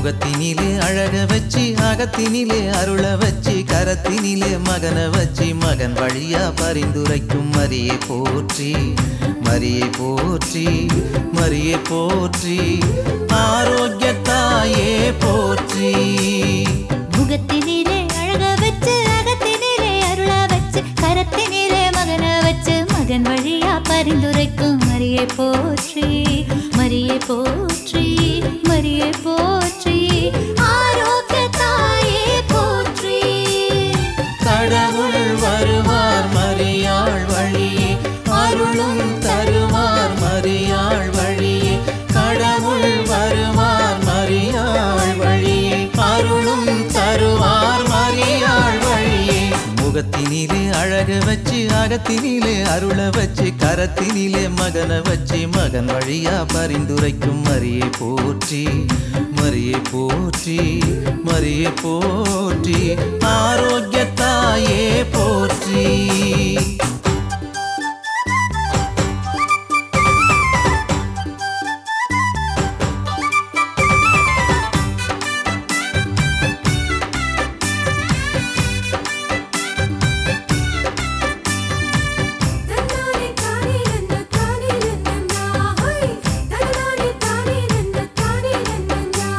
முகத்தினிலே அழக வச்சு அகத்தினிலே அருள வச்சு கரத்தினிலே மகனை வச்சு மகன் வழியா பரிந்துரைக்கும் மரியை போற்றி மரியை போற்றி மரியை போற்றி ஆரோக்கிய தாயே போற்றி முகத்தினிலே அழக வச்சு அகத்தினிலே அருள வச்சு கரத்தினிலே மகன வச்சு மகன் வழியா பரிந்துரைக்கும் மரியை போற்றி மரியை போற்றி மரியை போற்றி ஆரோக்கிய தாயே போற்றி கடவுள் வருவார் மரியாள் வழியே அருளும் தருவார் மரியாள் வழியே கடவுள் வருவார் மரியாள் வழியே அருளும் தருவார் மரியாள் வழியே முகத்தினிலே அழக வச்சு அகத்தினிலே அருள வச்சு கரத்தினிலே மகனை வச்சு மகன் வழியா பரிந்துரைக்கும் மரியை போற்றி மரியை போற்றி மரியை போற்றி ஆரோக்கிய தாயே போற்றி தன்னானே தானே நன்ன தானே நன்னன்னா ஹோய் தன்னானே தானே நன்ன தானே நன்னன்னா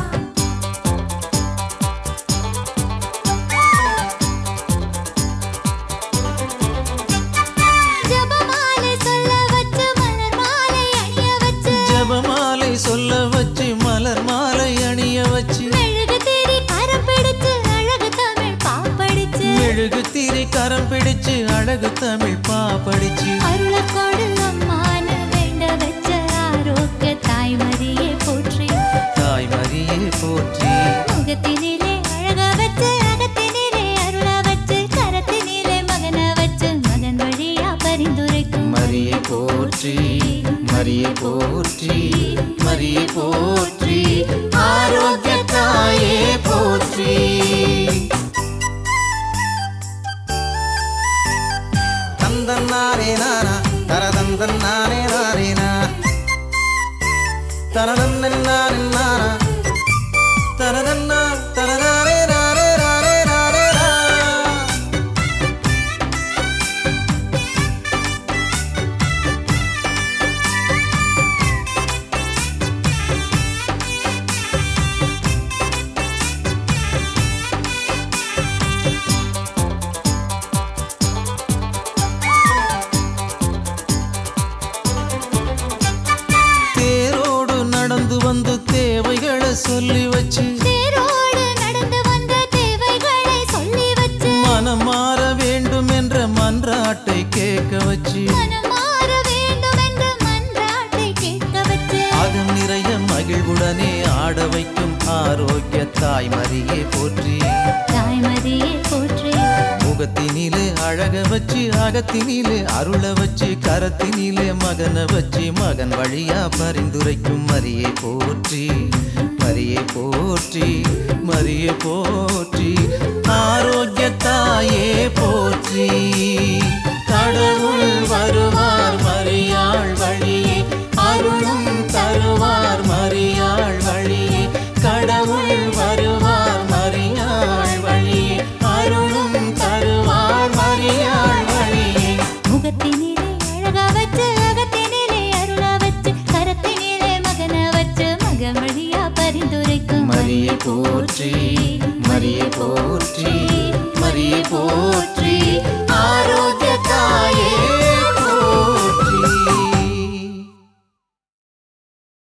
ஜபமாலை சொல்ல வச்சு மலர் மாலை அணிய வச்சு ஜபமாலை சொல்ல வச்சு மலர் மாலை அணிய வச்சு மெழுகு தேடி கரம் பிடிச்சு அழகு தமிழ் பாப்படிச்சு மெழுகு தீரை கரம் பிடிச்சு அழகு தமிழ் பாப்படிச்சு அருள கொடு அம்மான வேண்ட வச்ச ஆரோக்கிய தாய்மரியை போற்றி தாய் மரியே போற்றி முகத்தினிலே அழக வச்சு அகத்தினிலே அருள வச்சு கரத்தினிலே மகன வச்சு மகன் வழியா பரிந்துரைக்கும் மரியை போற்றி மரியை போற்றி மரியை போற்றி ஆரோக்கிய தாயே போற்றி தந்தன்னாரே நானா தரதந்தன்னாரே நாரேனா தரதன்னாரே நானா தரதன்னா தரதாரே நாரே நாரே நாரே நா தேரோடு நடந்து வந்து தேவைகளை சொல்லி வச்சு தேரோடு நடந்து வந்த தேவைகளை சொல்லி வச்சு மனம் மாற வேண்டும் என்ற மன்றாட்டை கேட்க வச்சு மனம் மாற வேண்டும் என்று மன்றாட்டை கேட்க வச்சு அகம் நிறைய மகிழ்வுடனே ஆட வைக்கும் ஆரோக்கிய தாய் மரியே போற்றி தாய்மரியை போற்றி முகத்தினிலே அழக வச்சு அகத்தினிலே அருள வச்சு கரத்தினிலே மகனை வச்சு மகன் வழியா பரிந்துரைக்கும் மரியை போற்றி மரியை போற்றி மரியை போற்றி ஆரோக்கிய தாயே போற்றி கடவுள் வருவார் மரியாள் வழியே அருளும் தருவார் மரியாள் வழியே கடவுள் வருவார் மரியாள் வழியே அருளும் தருவார் மரியாள் வழியே முகத்தினிலே அழக வச்சு அகத்தினிலே அருள வச்சு கரத்தினிலே மகன வச்சு மகன் வழியா பரிந்துரைக்கும் மரியை போற்றி மரியை போற்றி மரியை போற்றி